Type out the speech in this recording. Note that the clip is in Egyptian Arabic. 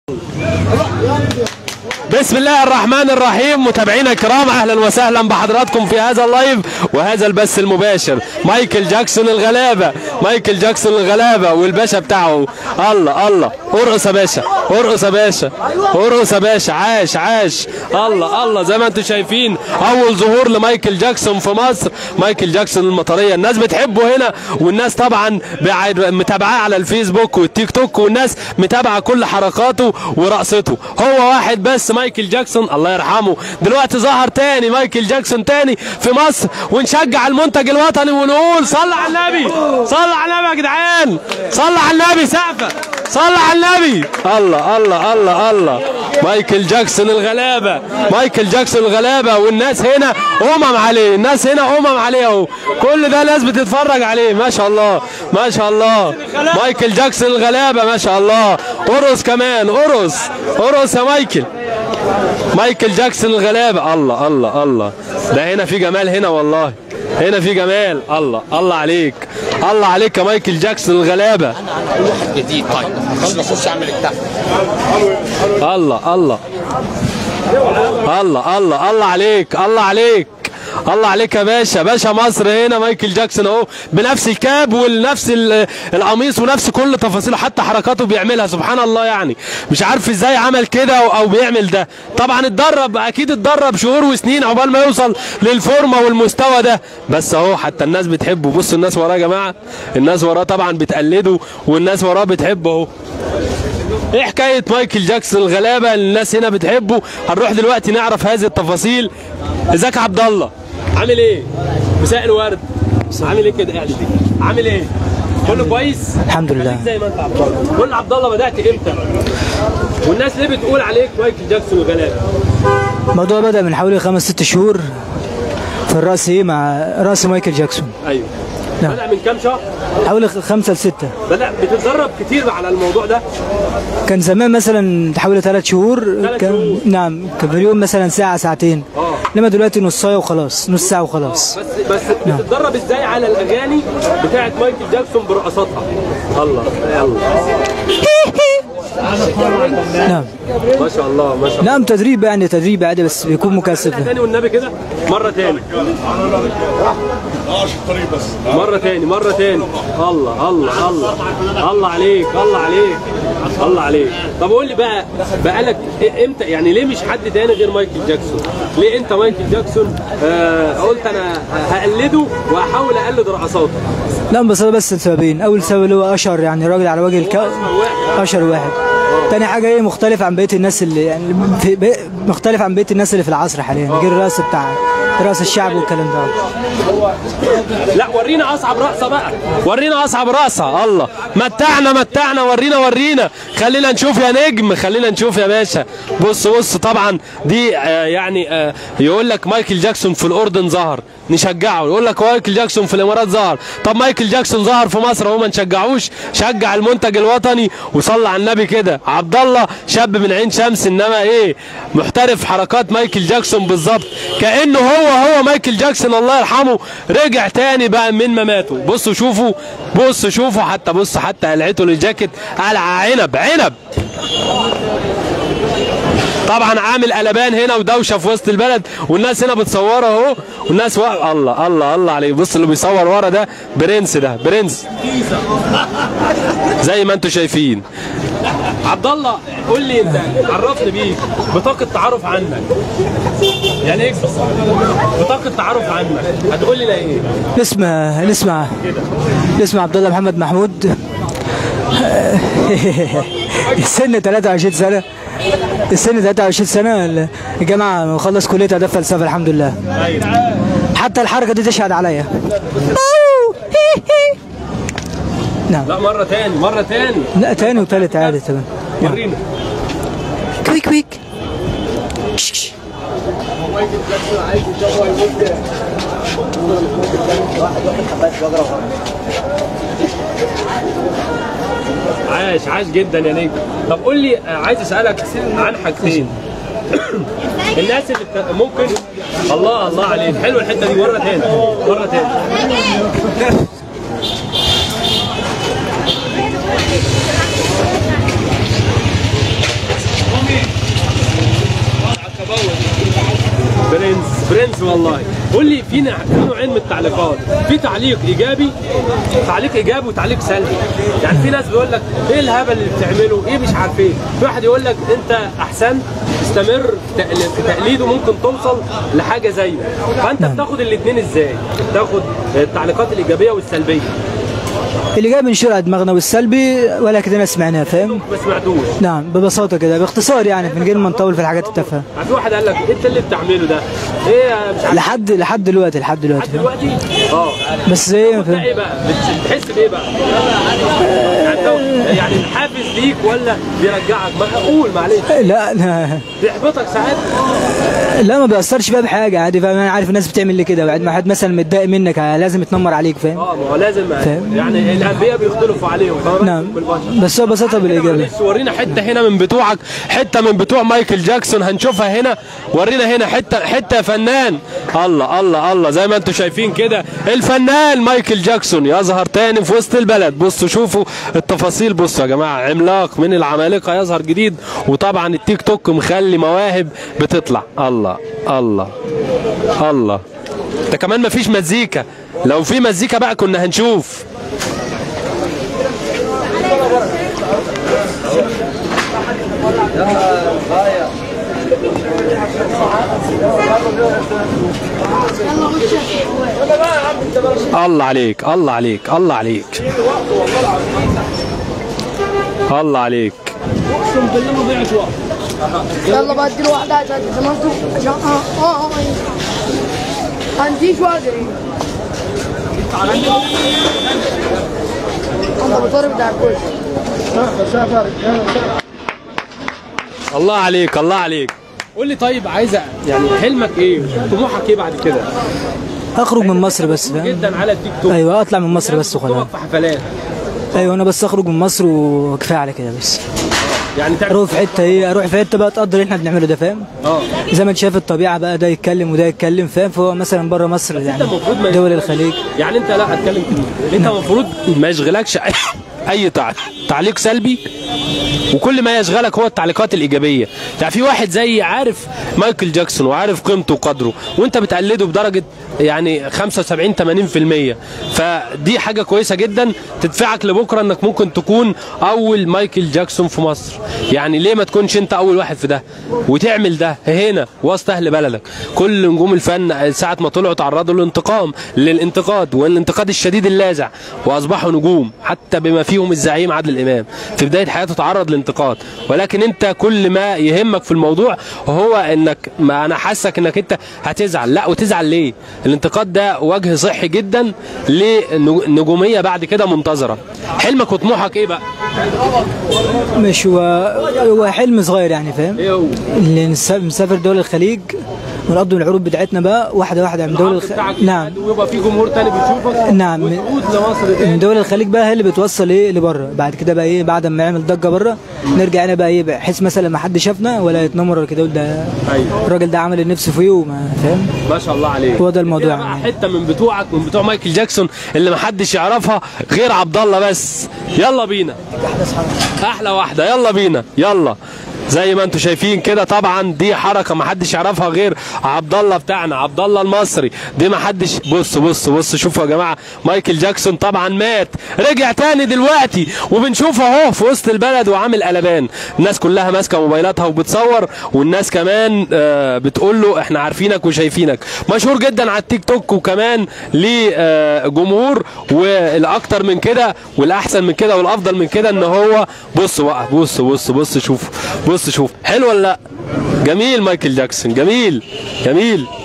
بسم الله الرحمن الرحيم متابعينا الكرام اهلا وسهلا بحضراتكم في هذا اللايف وهذا البث المباشر مايكل جاكسون الغلابه مايكل جاكسون الغلابه والباشا بتاعه الله الله ارقص يا باشا ارقص يا باشا ارقص يا باشا عاش عاش الله الله زي ما انتم شايفين اول ظهور لمايكل جاكسون في مصر مايكل جاكسون المطريه الناس بتحبه هنا والناس طبعا بع- متابعاه على الفيسبوك والتيك توك والناس متابعه كل حركاته ورقصته هو واحد بس مايكل جاكسون الله يرحمه دلوقتي ظهر تاني مايكل جاكسون تاني في مصر ونشجع المنتج الوطني ونقول صلى على النبي صلى على النبي يا جدعان صلى على النبي سقفه صلى على النبي الله الله الله الله مايكل جاكسون الغلابه مايكل جاكسون الغلابه والناس هنا امم عليه الناس هنا امم عليه اهو كل ده ناس بتتفرج عليه ما شاء الله ما شاء الله مايكل جاكسون الغلابه ما شاء الله ارقص كمان ارقص ارقص يا مايكل مايكل جاكسون الغلابه الله الله الله ده هنا في جمال هنا والله هنا في جمال الله الله عليك الله عليك يا مايكل جاكسون الغلابه جديد طيب خلينا نخش اعمل التحت الله الله الله الله الله عليك الله عليك الله عليك يا باشا باشا مصر هنا مايكل جاكسون اهو بنفس الكاب ونفس ال- القميص ونفس كل تفاصيله حتى حركاته بيعملها سبحان الله يعني مش عارف ازاي عمل كده او- او بيعمل ده طبعا اتدرب اكيد اتدرب شهور وسنين عقبال ما يوصل للفورمه والمستوى ده بس اهو حتى الناس بتحبه بصوا الناس وراه يا جماعه الناس وراه طبعا بتقلده والناس وراه بتحبه اهو ايه حكايه مايكل جاكسون الغلابه اللي الناس هنا بتحبه هنروح دلوقتي نعرف هذه التفاصيل ازيك يا عبد الله عامل ايه مساء الورد عامل ايه كده قاعد عامل ايه كله كويس الحمد لله. خليك زي ما انت يا عبد الله قول لي عبد الله بدات امتى والناس ليه بتقول عليك مايكل جاكسون الغلابه الموضوع بدأ من حوالي خمس ست شهور في الرأس ايه مع رأس مايكل جاكسون ايوه نعم. بدا من كام شهر حوالي خ- خمسة لستة بدا بتتدرب كتير على الموضوع ده كان زمان مثلا حوالي ثلاث شهور ثلاث كان شهور. نعم كان في اليوم مثلا ساعة ساعتين اه. انما دلوقتي نصاية وخلاص نص ساعة وخلاص بس بس بتتدرب ازاي على الاغاني بتاعت مايكل جاكسون برقصاتها الله يلا نعم ما شاء الله ما شاء الله نعم تدريب يعني تدريب عادي بس بيكون مكثف تاني والنبي كده مرة تاني مرة تاني مرة تاني الله الله الله الله عليك الله عليك الله عليك طب قول لي بقى بقالك إيه- امتى يعني ليه مش حد تاني غير مايكل جاكسون؟ ليه انت مايكل جاكسون آه قلت انا هقلده وهحاول اقلد رقصاته لا بس بس السببين اول سبب اللي هو اشهر يعني راجل على وجه الكون اشهر واحد تاني حاجة ايه مختلف عن بقية الناس اللي يعني في بق- مختلف عن بقية الناس اللي في العصر حاليا غير الرأس بتاع رأس الشعب والكلام ده لا ورينا اصعب رقصه بقى ورينا اصعب رقصه الله متعنا متعنا ورينا ورينا خلينا نشوف يا نجم خلينا نشوف يا باشا بص بص طبعا دي آه يعني آه يقول لك مايكل جاكسون في الاردن ظهر نشجعه يقول لك مايكل جاكسون في الامارات ظهر طب مايكل جاكسون ظهر في مصر اهو ما نشجعوش شجع المنتج الوطني وصلى على النبي كده عبد الله شاب من عين شمس انما ايه محترف حركات مايكل جاكسون بالظبط كانه هو هو مايكل جاكسون الله يرحمه رجع تاني بقى من مماته بصوا شوفوا بصوا شوفوا حتى بص حتى قلعته للجاكيت قلعه عنب عنب طبعا عامل قلبان هنا ودوشه في وسط البلد والناس هنا بتصوره اهو والناس و... الله الله الله عليه بص اللي بيصور ورا ده برنس ده برنس زي ما انتم شايفين عبد الله قول لي انت عرفني بيك بطاقه تعارف عنك يعني ايه بطاقه تعارف عنك هتقول لي ايه اسمه نسمع اسمه عبد الله محمد محمود السن 23 سنة السن 23 سنة الجامعة مخلص كلية آداب فلسفة الحمد لله حتى الحركة دي تشهد عليا نعم لا مره تاني مره تاني لا تاني وتالت عادي تمام ورينا كويك كويك عاش عاش جدا يا نجم طب قول لي آه، عايز اسالك عن حاجتين الناس اللي بت... ممكن الله الله عليك حلو الحته دي مره تاني مره تاني حبيبي والله قول لي في نوع- في نوعين من التعليقات في تعليق ايجابي تعليق ايجابي وتعليق سلبي يعني في ناس بيقول لك ايه الهبل اللي بتعمله ايه مش عارف ايه في واحد يقول لك انت احسنت استمر في تقل- في تقليده ممكن توصل لحاجه زيه فانت بتاخد الاثنين ازاي بتاخد التعليقات الايجابيه والسلبيه اللي جاي من شرع دماغنا والسلبي ولا كده سمعناه فاهم ما سمعتوش نعم ببساطه كده باختصار يعني من غير ما نطول في الحاجات التافهه في واحد قال لك انت اللي بتعمله ده ايه مش عارف لحد لحد دلوقتي لحد دلوقتي لحد فاهم؟ دلوقتي اه بس ايه ده فاهم؟ ايه بقى بت- بتحس بايه بقى يعني انت- يعني حافز ليك ولا بيرجعك ما قول معلش لا لا بيحبطك ساعات لا ما بيأثرش فيها بحاجه عادي فاهم انا عارف الناس بتعمل لي كده بعد ما حد مثلا متضايق منك لازم يتنمر عليك فاهم اه ما هو لازم فاهم. يعني الانبياء بيختلفوا عليهم فما بالك نعم بالبشر بس هو ببساطه بالاجابه معلش ورينا حته هنا من بتوعك حته من بتوع مايكل جاكسون هنشوفها هنا ورينا هنا حته حته يا فنان الله الله الله زي ما انتم شايفين كده الفنان مايكل جاكسون يظهر تاني في وسط البلد بصوا شوفوا التفاصيل بصوا يا جماعه عملاق من العمالقه يظهر جديد وطبعا التيك توك مخلي مواهب بتطلع الله الله الله ده كمان مفيش مزيكا لو في مزيكا بقى كنا هنشوف الله عليك الله عليك الله عليك الله عليك يلا بدي له واحدة عشان زمانته عشان اه اه اه عنديش وقت انت بتضرب ده الكل الله عليك الله عليك قول لي طيب عايز يعني حلمك ايه طموحك ايه بعد كده اخرج من مصر بس فاهم جدا على التيك توك ايوه اطلع من مصر بس وخلاص تقف في حفلات ايوه انا بس اخرج من مصر وكفايه على كده بس يعني تعمل اروح في حته ايه اروح في حته بقى تقدر اللي احنا بنعمله ده فاهم اه زي ما انت شايف الطبيعه بقى ده يتكلم وده يتكلم فاهم فهو مثلا بره مصر يعني المفروض ما دول الخليج يعني انت لا اتكلم كتير انت المفروض ما يشغلكش اي, أي تع- تعليق سلبي وكل ما يشغلك هو التعليقات الايجابيه يعني في واحد زي عارف مايكل جاكسون وعارف قيمته وقدره وانت بتقلده بدرجه يعني 75 80% فدي حاجه كويسه جدا تدفعك لبكره انك ممكن تكون اول مايكل جاكسون في مصر يعني ليه ما تكونش انت اول واحد في ده وتعمل ده هنا وسط اهل بلدك كل نجوم الفن ساعه ما طلعوا تعرضوا للانتقام للانتقاد والانتقاد الشديد اللاذع واصبحوا نجوم حتى بما فيهم الزعيم عادل امام في بدايه حياته تعرض لانتقاد ولكن انت كل ما يهمك في الموضوع هو انك ما انا حاسك انك انت هتزعل لا وتزعل ليه الانتقاد ده وجه صحي جدا لنجوميه بعد كده منتظره حلمك وطموحك ايه بقى مش هو هو حلم صغير يعني فاهم ايه هو اللي نس- نسافر دول الخليج ونقضي العروض بتاعتنا بقى واحده واحده من دول الخ... بتاعك نعم يتعاد ويبقى في جمهور تاني بيشوفك نعم. وتعود لمصر تاني من دول الخليج بقى هي اللي بتوصل ايه لبره بعد كده بقى ايه بعد ما يعمل ضجه بره نرجع هنا بقى ايه بحيث مثلا ما حد شافنا ولا يتنمر ولا كده يقول ده ايوه الراجل ده عمل نفسه فيه وما فاهم ما شاء الله عليك هو ده الموضوع كده بقى يعني. حته من بتوعك من بتوع مايكل جاكسون اللي محدش يعرفها غير عبد الله بس يلا بينا احلى واحده يلا بينا يلا زي ما انتم شايفين كده طبعا دي حركه ما حدش يعرفها غير عبد الله بتاعنا عبد الله المصري دي ما حدش بص بص بص شوفوا يا جماعه مايكل جاكسون طبعا مات رجع تاني دلوقتي وبنشوفه اهو في وسط البلد وعامل قلبان الناس كلها ماسكه موبايلاتها وبتصور والناس كمان آه بتقول له احنا عارفينك وشايفينك مشهور جدا على التيك توك وكمان ليه آه جمهور والاكتر من كده والاحسن من كده والافضل من كده ان هو بص بقى بص بص بص شوف بص شوف حلو ولا لا جميل مايكل جاكسون جميل جميل